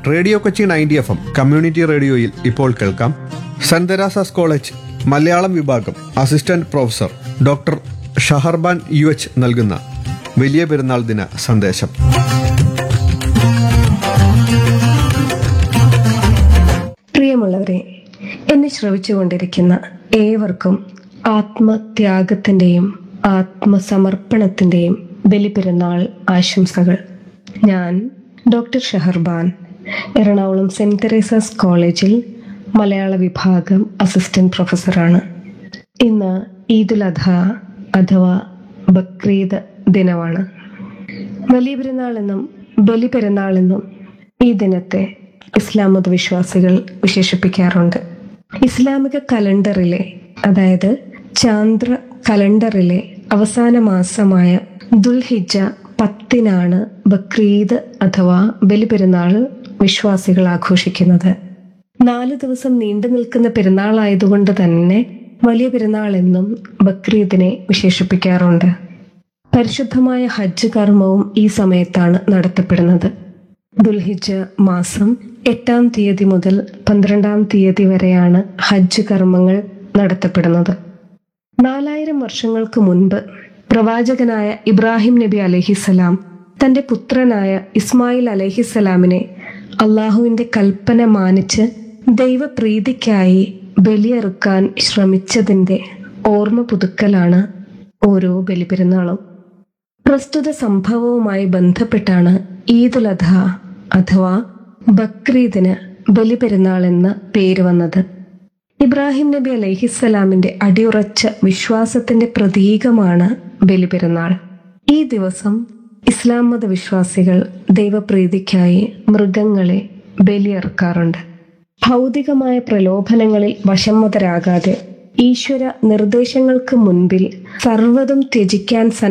radio Kochi ninety F M community റേഡിയോയിൽ ഇപ്പോൾ കേൾക്കാം സെന്റ് തെരാസാസ് കോളേജ് മലയാളം വിഭാഗം assistant professor doctor Shaharban U H നൽകുന്ന വലിയ പെരുന്നാൾ ദിന സന്ദേശം പ്രിയമുള്ളവരെ എന്നെ ശ്രവിച്ചുകൊണ്ടിരിക്കുന്ന ഏവർക്കും ആത്മത്യാഗത്തിന്റെയും ആത്മസമർപ്പണത്തിന്റെയും ബലിപെരുന്നാൾ ആശംസകൾ ഞാൻ doctor Shaharban Ernakulam saint Teresa's കോളേജിൽ മലയാള വിഭാഗം അസിസ്റ്റന്റ് പ്രൊഫസറാണ് ഇന്ന് ഈദുൽ അധ അഥവാ ബക്രീദ് ദിനമാണ് വലിയ പെരുന്നാളെന്നും ബലി പെരുന്നാളെന്നും ഈ ദിനത്തെ ഇസ്ലാം മതവിശ്വാസികൾ വിശേഷിപ്പിക്കാറുണ്ട് ഇസ്ലാമിക കലണ്ടറിലെ അതായത് ചാന്ദ്ര കലണ്ടറിലെ അവസാന മാസമായ ദുൽഹിജ പത്തിനാണ് ബക്രീദ് അഥവാ ബലിപെരുന്നാൾ വിശ്വാസികൾ ആഘോഷിക്കുന്നത് നാല് ദിവസം നീണ്ടു നിൽക്കുന്ന പെരുന്നാളായതുകൊണ്ട് തന്നെ വലിയ പെരുന്നാൾ എന്നും ബക്രീദിനെ വിശേഷിപ്പിക്കാറുണ്ട് പരിശുദ്ധമായ ഹജ്ജ് കർമ്മവും ഈ സമയത്താണ് നടത്തപ്പെടുന്നത് ദുൽഹിജ് മാസം എട്ടാം തീയതി മുതൽ പന്ത്രണ്ടാം തീയതി വരെയാണ് ഹജ്ജ് കർമ്മങ്ങൾ നടത്തപ്പെടുന്നത് നാലായിരം വർഷങ്ങൾക്ക് മുൻപ് പ്രവാചകനായ ഇബ്രാഹിം നബി അലഹിസലാം തന്റെ പുത്രനായ ഇസ്മായിൽ അലഹിസലാമിനെ അള്ളാഹുവിന്റെ കൽപ്പന മാനിച്ച് ദൈവപ്രീതിക്കായി ബലിയെറുക്കാൻ ശ്രമിച്ചതിന്റെ ഓർമ്മ പുതുക്കലാണ് ഓരോ ബലിപെരുന്നാളും പ്രസ്തുത സംഭവവുമായി ബന്ധപ്പെട്ടാണ് ഈദുൽ അധ അഥവാ ബക്രീദിന് ബലിപെരുന്നാൾ എന്ന പേര് വന്നത് ഇബ്രാഹിം നബി അലൈഹിസ്സലാമിന്റെ അടിയുറച്ച വിശ്വാസത്തിന്റെ പ്രതീകമാണ് ബലിപെരുന്നാൾ ഈ ദിവസം ഇസ്ലാം മത വിശ്വാസികൾ ദൈവപ്രീതിക്കായി മൃഗങ്ങളെ ബലിയറുക്കാറുണ്ട് ഭൗതികമായ പ്രലോഭനങ്ങളിൽ വശംവതരാകാതെ ഈശ്വര നിർദ്ദേശങ്ങൾക്ക് മുൻപിൽ സർവ്വതും ത്യജിക്കാൻ